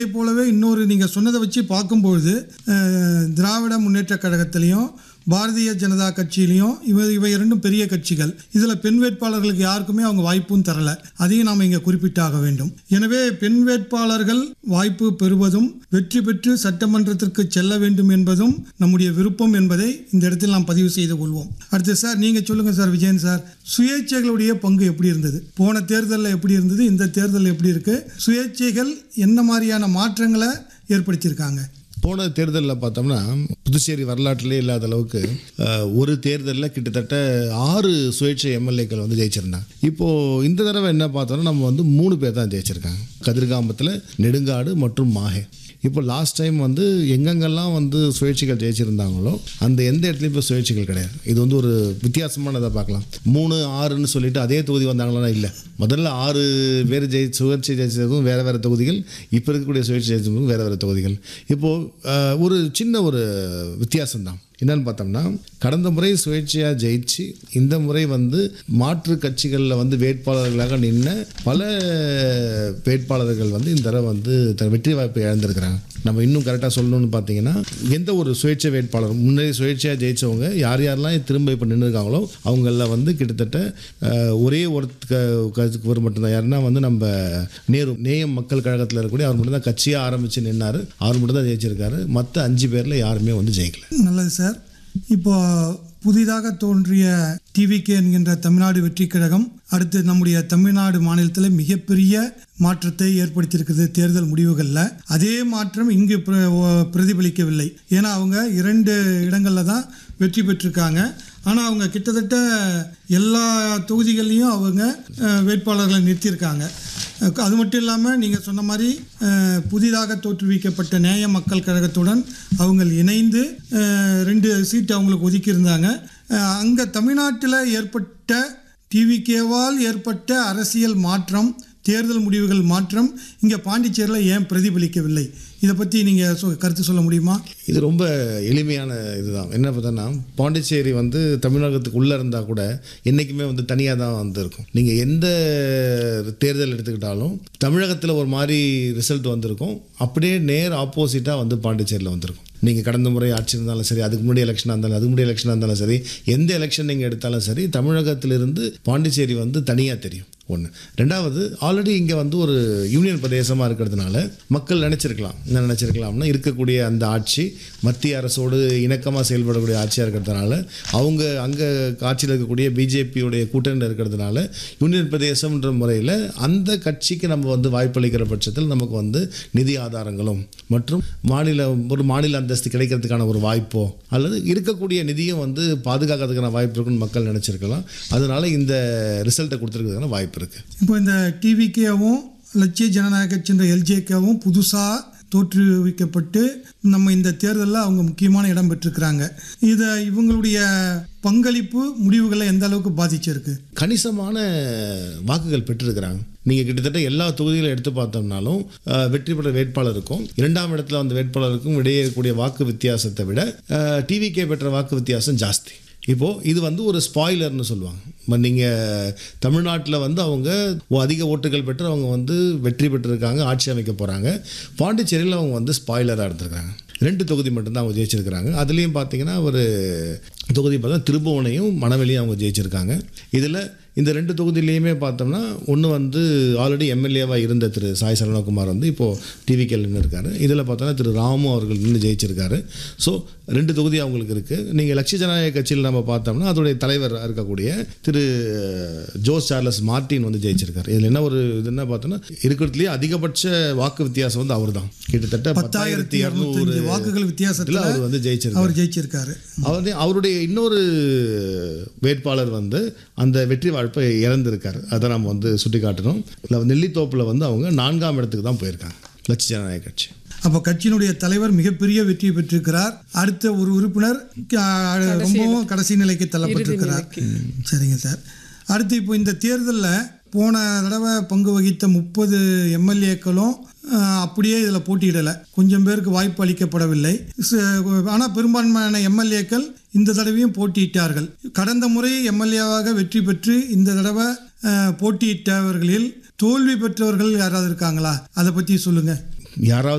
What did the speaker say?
அதே போலவே இன்னொரு நீங்கள் சொன்னதை வச்சு பார்க்கும்பொழுது அஹ், திராவிட முன்னேற்ற கழகத்திலையும் பாரதிய ஜனதா கட்சியிலையும் இவ இவை இரண்டும் பெரிய கட்சிகள் இதில் பெண் வேட்பாளர்களுக்கு யாருக்குமே அவங்க வாய்ப்பும் தரல அதையும் நாம் இங்கே குறிப்பிட்டாக வேண்டும் எனவே பெண் வேட்பாளர்கள் வாய்ப்பு பெறுவதும் வெற்றி பெற்று சட்டமன்றத்திற்கு செல்ல வேண்டும் என்பதும் நம்முடைய விருப்பம் என்பதை இந்த இடத்தில் நாம் பதிவு செய்து கொள்வோம் அடுத்து சார் நீங்கள் சொல்லுங்கள் சார் விஜயன் சார் சுயேட்சைகளுடைய பங்கு எப்படி இருந்தது போன தேர்தலில் எப்படி இருந்தது இந்த தேர்தல் எப்படி இருக்கு சுயேட்சைகள் என்ன மாதிரியான மாற்றங்களை ஏற்படுத்தியிருக்காங்க போன தேர்தலில் பார்த்தோம்னா புதுச்சேரி வரலாற்றிலே இல்லாத அளவுக்கு அஹ், ஒரு தேர்தலில் கிட்டத்தட்ட ஆறு சுயேட்சை எம்எல்ஏக்கள் வந்து ஜெயிச்சிருந்தாங்க இப்போது இந்த தடவை என்ன பார்த்தோம்னா நம்ம வந்து மூணு பேர் தான் ஜெயிச்சிருக்காங்க கதிர்காமத்தில் நெடுங்காடு மற்றும் மாஹே இப்போ லாஸ்ட் டைம் வந்து எங்கெங்கெல்லாம் வந்து சுயேட்சைகள் ஜெயிச்சிருந்தாங்களோ அந்த எந்த இடத்துலையும் இப்போ சுயேட்சைகள் கிடையாது இது வந்து ஒரு வித்தியாசமானதை பார்க்கலாம் மூணு ஆறுன்னு சொல்லிட்டு அதே தொகுதி வந்தாங்களா இல்லை முதல்ல ஆறு பேர் ஜெயி சுயேட்சை ஜெயிச்சதும் வேறு வேறு தொகுதிகள் இப்போ இருக்கக்கூடிய சுயேட்சை ஜெயிச்சதும் வேறு வேறு தொகுதிகள் இப்போது ஒரு சின்ன ஒரு வித்தியாசம்தான் என்னன்னு பார்த்தோம்னா கடந்த முறை சுயேட்சையாக ஜெயிச்சு இந்த முறை வந்து மாற்று கட்சிகளில் வந்து வேட்பாளர்களாக நின்ன பல வேட்பாளர்கள் வந்து இந்த தடவை வந்து த- வெற்றி வாய்ப்பை இழந்திருக்கிறாங்க நம்ம இன்னும் கரெக்டாக சொல்லணும்னு பார்த்தீங்கன்னா எந்த ஒரு சுயேட்சை வேட்பாளர் முன்னாடி சுயேட்சையாக ஜெயிச்சவங்க யார் யாரெல்லாம் திரும்ப இப்போ நின்றுருக்காங்களோ அவங்கள வந்து கிட்டத்தட்ட அஹ், ஒரே ஒரு ஒரு மட்டும்தான் யாருன்னா வந்து நம்ம நேரு நேயம் மக்கள் கழகத்தில் இருக்கக்கூடிய அவர் மட்டும் தான் கட்சியாக ஆரம்பித்து நின்னார் அவர் மட்டும் தான் ஜெயிச்சிருக்காரு மற்ற அஞ்சு பேரில் யாருமே வந்து ஜெயிக்கல நல்லது சார் இப்போ புதிதாக தோன்றிய டிவிகே என்கின்ற தமிழ்நாடு வெற்றி கழகம் அடுத்து நம்முடைய தமிழ்நாடு மாநிலத்தில் மிகப்பெரிய மாற்றத்தை ஏற்படுத்தியிருக்கிறது தேர்தல் முடிவுகளில் அதே மாற்றம் இங்கு பிர- ஓ- பிரதிபலிக்கவில்லை ஏன்னா அவங்க இரண்டு இடங்களில் தான் வெற்றி பெற்றிருக்காங்க ஆனால் அவங்க கிட்டத்தட்ட எல்லா தொகுதிகள்லையும் அவங்க அஹ், வேட்பாளர்களை நிறுத்தியிருக்காங்க அஹ், அது மட்டும் இல்லாமல் நீங்கள் சொன்ன மாதிரி அஹ், புதிதாக தோற்றுவிக்கப்பட்ட நேய மக்கள் கழகத்துடன் அவங்க இணைந்து அஹ், ரெண்டு சீட்டு அவங்களுக்கு ஒதுக்கியிருந்தாங்க அங்கே தமிழ்நாட்டில் ஏற்பட்ட டிவிகேவால் ஏற்பட்ட அரசியல் மாற்றம் தேர்தல் முடிவுகள் மாற்றம் இங்கே பாண்டிச்சேரியில் ஏன் பிரதிபலிக்கவில்லை இதை பற்றி நீங்கள் சொ கருத்து சொல்ல முடியுமா இது ரொம்ப எளிமையான இதுதான் என்ன பார்த்தோன்னா பாண்டிச்சேரி வந்து தமிழகத்துக்கு உள்ளே இருந்தால் கூட என்றைக்குமே வந்து தனியாக தான் வந்து இருக்கும் நீங்கள் எந்த தேர்தல் எடுத்துக்கிட்டாலும் தமிழகத்தில் ஒரு மாதிரி ரிசல்ட் வந்திருக்கும் அப்படியே நேர் ஆப்போசிட்டாக வந்து பாண்டிச்சேரியில் வந்திருக்கும் நீங்கள் கடந்த முறை ஆட்சி இருந்தாலும் சரி அதுக்கு முன்னாடி எலெக்ஷனாக இருந்தாலும் அதுக்கு முன்னாடி எலெக்ஷனாக இருந்தாலும் சரி எந்த எலெக்ஷன் நீங்கள் எடுத்தாலும் சரி தமிழகத்திலிருந்து பாண்டிச்சேரி வந்து தனியாக தெரியும் ஒன்று ரெண்டாவது ஆல்ரெடி இங்கே வந்து ஒரு யூனியன் பிரதேசமாக இருக்கிறதுனால மக்கள் நினச்சிருக்கலாம் என்ன நினச்சிருக்கலாம்னா இருக்கக்கூடிய அந்த ஆட்சி மத்திய அரசோடு இணக்கமாக செயல்படக்கூடிய ஆட்சியாக இருக்கிறதுனால அவங்க அங்கே ஆட்சியில் இருக்கக்கூடிய பிஜேபியுடைய கூட்டணியில் இருக்கிறதுனால யூனியன் பிரதேசம்ன்ற முறையில் அந்த கட்சிக்கு நம்ம வந்து வாய்ப்பளிக்கிற பட்சத்தில் நமக்கு வந்து நிதி ஆதாரங்களும் மற்றும் மாநில ஒரு மாநில அந்தஸ்து கிடைக்கிறதுக்கான ஒரு வாய்ப்போ அல்லது இருக்கக்கூடிய நிதியும் வந்து பாதுகாக்கிறதுக்கான வாய்ப்பு இருக்குன்னு மக்கள் நினச்சிருக்கலாம் அதனால இந்த ரிசல்ட்டை கொடுத்துருக்கிறதுக்கான வாய்ப்பு இருக்குது இப்போ இந்த டிவிகேவும் லட்சிய ஜனநாயக கட்சின்ற எல்ஜேகேவும் புதுசாக தோற்றுவிக்கப்பட்டு நம்ம இந்த தேர்தலில் அவங்க முக்கியமான இடம் பெற்றிருக்கிறாங்க இதை இவங்களுடைய பங்களிப்பு முடிவுகளை எந்த அளவுக்கு பாதிச்சிருக்கு கணிசமான வாக்குகள் பெற்றிருக்கிறாங்க நீங்கள் கிட்டத்தட்ட எல்லா தொகுதிகளும் எடுத்து பார்த்தோம்னாலும் அஹ், வெற்றி பெற்ற வேட்பாளருக்கும் இரண்டாம் இடத்துல வந்த வேட்பாளருக்கும் இடையே இருக்கக்கூடிய வாக்கு வித்தியாசத்தை விட டிவிகே பெற்ற வாக்கு வித்தியாசம் ஜாஸ்தி இப்போது இது வந்து ஒரு ஸ்பாய்லர்னு சொல்லுவாங்க நீங்கள் தமிழ்நாட்டில் வந்து அவங்க ஒ- அதிக ஓட்டுகள் பெற்று அவங்க வந்து வெற்றி பெற்றிருக்காங்க ஆட்சி அமைக்க போகிறாங்க பாண்டிச்சேரியில் அவங்க வந்து ஸ்பாய்லராக இருந்திருக்காங்க ரெண்டு தொகுதி மட்டும்தான் அவங்க ஜெயிச்சிருக்கிறாங்க அதுலேயும் பார்த்தீங்கன்னா ஒரு தொகுதி பார்த்தா திருபுவனையும் மணவெளியும் அவங்க ஜெயிச்சிருக்காங்க இதில் இந்த ரெண்டு தொகுதியிலையுமே பார்த்தோம்னா ஒன்று வந்து ஆல்ரெடி எம்எல்ஏவாக இருந்த திரு சாய் சரவணகுமார் வந்து இப்போது டிவிக்கேல நின்று இருக்காரு இதில் பார்த்தோன்னா திரு ராமு அவர்கள் நின்று ஜெயிச்சிருக்காரு ஸோ ரெண்டு தொகுதி அவங்களுக்கு இருக்குது நீங்கள் லட்சிய ஜனநாயக கட்சியில் நம்ம பார்த்தோம்னா அதோடைய தலைவர் இருக்கக்கூடிய திரு ஜோஸ் சார்லஸ் மார்ட்டின் வந்து ஜெயிச்சிருக்காரு இதில் என்ன ஒரு இது என்ன பார்த்தோன்னா இருக்கிறதுலேயே அதிகபட்ச வாக்கு வித்தியாசம் வந்து அவர் தான் கிட்டத்தட்ட பத்தாயிரத்தி இரநூத்தஞ்சு வாக்குகள் வித்தியாசத்தில் அவர் வந்து ஜெயிச்சிருக்காரு அவர் ஜெயிச்சிருக்காரு அவருடைய அவருடைய இன்னொரு வேட்பாளர் வந்து அந்த வெற்றி வாய்ப்பை இழந்திருக்காரு அதை நம்ம வந்து சுட்டி காட்டணும் இல்லை நெல்லித்தோப்பில் வந்து அவங்க நான்காம் இடத்துக்கு தான் போயிருக்காங்க லட்சிய ஜனநாயக கட்சி அப்போ கட்சியினுடைய தலைவர் மிகப்பெரிய வெற்றியை பெற்றிருக்கிறார் அடுத்த ஒரு உறுப்பினர் க- ரொம்பவும் கடைசி நிலைக்கு தள்ளப்பட்டிருக்கிறார் சரிங்க சார் அடுத்து இப்போ இந்த தேர்தலில் போன தடவை பங்கு வகித்த முப்பது எம்எல்ஏக்களும் அப்படியே இதில் போட்டியிடலை கொஞ்சம் பேருக்கு வாய்ப்பு அளிக்கப்படவில்லை ஆனால் பெரும்பான்மையான எம்எல்ஏக்கள் இந்த தடவையும் போட்டியிட்டார்கள் கடந்த முறை எம்எல்ஏவாக வெற்றி பெற்று இந்த தடவை அஹ், போட்டியிட்டவர்களில் தோல்வி பெற்றவர்கள் யாராவது இருக்காங்களா அதை பற்றி சொல்லுங்கள் யாராவது